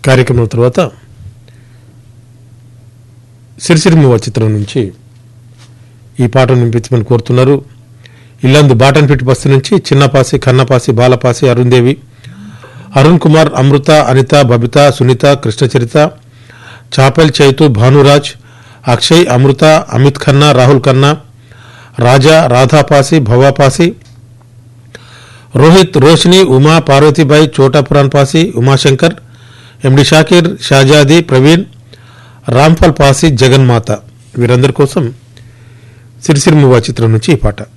కార్యక్రమం తర్వాత సిరిసిరిమువ చిత్రం నుంచి ఈ పాటను వినిపించమని కోరుతున్నారు ఇల్లందు బాటన్పిట్టి బస్తీ నుంచి చిన్నపాసి కన్నపాసి బాలపాసి అరుణ్దేవి అరుణ్ కుమార్ అమృత అనిత బబిత సునీత కృష్ణచరిత చాపెల్ చైతు భానురాజ్ అక్షయ్ అమృత అమిత్ ఖన్నా రాహుల్ ఖన్నా రాజా రాధాపాసి భవాపాసి రోహిత్ రోషిని ఉమా పార్వతీబాయి చోటాపురాన్ పాసి ఉమాశంకర్ ఎండి షాకీర్ షాజాది ప్రవీణ్ రాంపాల్ పాసి జగన్మాత వీరందరి కోసం సిరిసిరిమువా చిత్రం నుంచి ఈ పాట